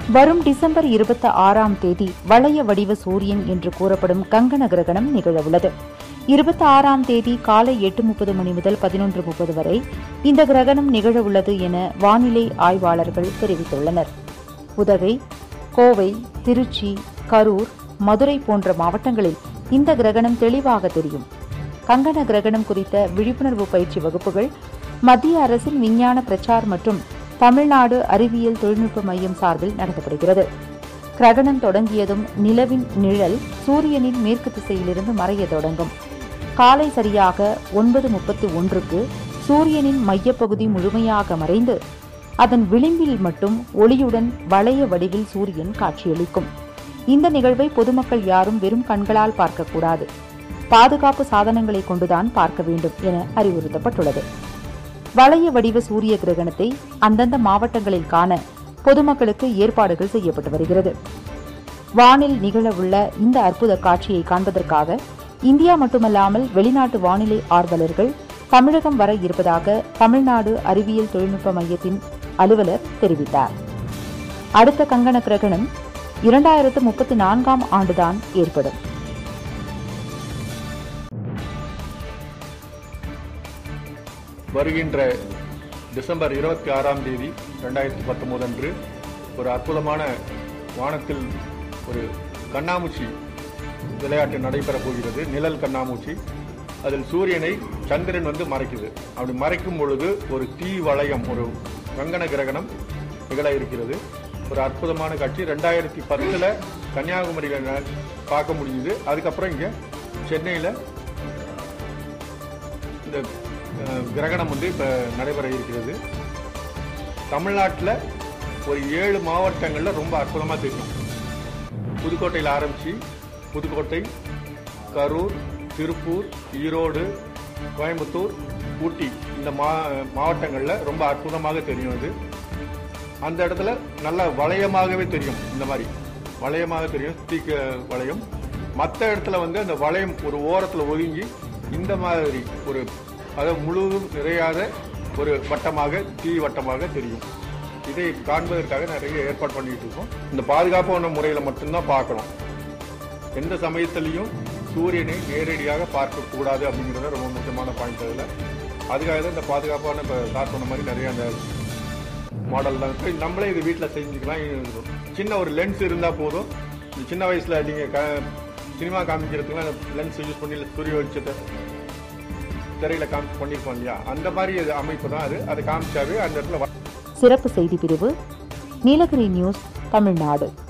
வரும் டிசம்பர் இருபத்தி ஆறாம் தேதி வளைய வடிவ சூரியன் என்று கூறப்படும் கங்கண கிரகணம் நிகழவுள்ளது இருபத்தி ஆறாம் தேதி காலை எட்டு முப்பது மணி முதல் பதினொன்று முப்பது வரை இந்த கிரகணம் நிகழவுள்ளது என வானிலை ஆய்வாளர்கள் தெரிவித்துள்ளனர் உதகை கோவை திருச்சி கரூர் மதுரை போன்ற மாவட்டங்களில் இந்த கிரகணம் தெளிவாக தெரியும் கங்கண கிரகணம் குறித்த விழிப்புணர்வு பயிற்சி வகுப்புகள் மத்திய அரசின் விஞ்ஞான பிரச்சார் மற்றும் தமிழ்நாடு அறிவியல் தொழில்நுட்ப மையம் சார்பில் நடத்தப்படுகிறது கிரகணம் தொடங்கியதும் நிலவின் நிழல் சூரியனின் மேற்கு திசையிலிருந்து மறைய தொடங்கும் காலை சரியாக ஒன்பது முப்பத்து ஒன்றுக்கு சூரியனின் மையப்பகுதி முழுமையாக மறைந்து அதன் விளிம்பில் மட்டும் ஒளியுடன் வளைய வடிவில் சூரியன் காட்சியளிக்கும் இந்த நிகழ்வை பொதுமக்கள் யாரும் வெறும் கண்களால் பார்க்கக்கூடாது பாதுகாப்பு சாதனங்களை கொண்டுதான் பார்க்க வேண்டும் என அறிவுறுத்தப்பட்டுள்ளது வளைய வடிவ சூரிய கிரகணத்தை அந்தந்த மாவட்டங்களில் காண பொதுமக்களுக்கு ஏற்பாடுகள் செய்யப்பட்டு வருகிறது வானில் நிகழவுள்ள இந்த அற்புத காட்சியை காண்பதற்காக இந்தியா மட்டுமல்லாமல் வெளிநாட்டு வானிலை ஆர்வலர்கள் தமிழகம் வர இருப்பதாக தமிழ்நாடு அறிவியல் தொழில்நுட்ப மையத்தின் அலுவலர் தெரிவித்தார் அடுத்த கங்கண கிரகணம் இரண்டாயிரத்து முப்பத்தி நான்காம் ஆண்டுதான் ஏற்படும் வருகின்ற டிசம்பர் இருபத்தி ஆறாம் தேதி ரெண்டாயிரத்தி பத்தொன்பது அன்று ஒரு அற்புதமான வானத்தில் ஒரு கண்ணாமூச்சி விளையாட்டு நடைபெறப் போகிறது நிழல் கண்ணாமூச்சி அதில் சூரியனை சந்திரன் வந்து மறைக்குது அப்படி மறைக்கும் பொழுது ஒரு தீ வளையம் ஒரு கங்கண கிரகணம் நிகழ இருக்கிறது ஒரு அற்புதமான காட்சி ரெண்டாயிரத்தி பத்தில் கன்னியாகுமரியில் ந- பார்க்க முடியுது அதுக்கப்புறம் இங்கே சென்னையில் இந்த அஹ், கிரகணம் வந்து இப்போ நடைபெற இருக்கிறது தமிழ்நாட்டில் ஒரு ஏழு மாவட்டங்களில் ரொம்ப அற்புதமாக தெரியும் புதுக்கோட்டையில் ஆரம்பித்து புதுக்கோட்டை கரூர் திருப்பூர் ஈரோடு கோயம்புத்தூர் ஊட்டி இந்த மா மாவட்டங்களில் ரொம்ப அற்புதமாக தெரியும் இது அந்த இடத்துல நல்ல வளையமாகவே தெரியும் இந்த மாதிரி வளையமாக தெரியும் தீக்க வளையம் மற்ற இடத்துல வந்து அந்த வளையம் ஒரு ஓரத்தில் ஒதுங்கி இந்த மாதிரி ஒரு அதாவது முழுவதும் நிறையாத ஒரு வட்டமாக தீ வட்டமாக தெரியும் இதை காண்பதற்காக நிறைய ஏற்பாடு பண்ணிட்டு இருக்கோம் இந்த பாதுகாப்பான முறையில் மட்டும்தான் பார்க்கணும் எந்த சமயத்திலையும் சூரியனை நேரடியாக பார்க்கக்கூடாது அப்படிங்கிறது ரொம்ப முக்கியமான பாயிண்ட் அதில் அதுக்காக தான் இந்த பாதுகாப்பான இப்போ சார் சொன்ன மாதிரி நிறைய அந்த மாடல்லாம் இருக்கு நம்மளே இது வீட்டில் செஞ்சுக்கலாம் இது சின்ன ஒரு லென்ஸ் இருந்தால் போதும் இந்த சின்ன வயசில் நீங்கள் க சினிமா காமிக்கிறதுக்குலாம் அந்த லென்ஸ் யூஸ் பண்ணி சூரிய வெளிச்சத்தை திரையில் காமிச்சு பண்ணியிருக்கோம் இல்லையா அந்த மாதிரி இது அமைப்பு தான் அது அதை காமிச்சாவே அந்த இடத்துல வ- சிறப்பு செய்தி பிரிவு நீலகிரி நியூஸ் தமிழ்நாடு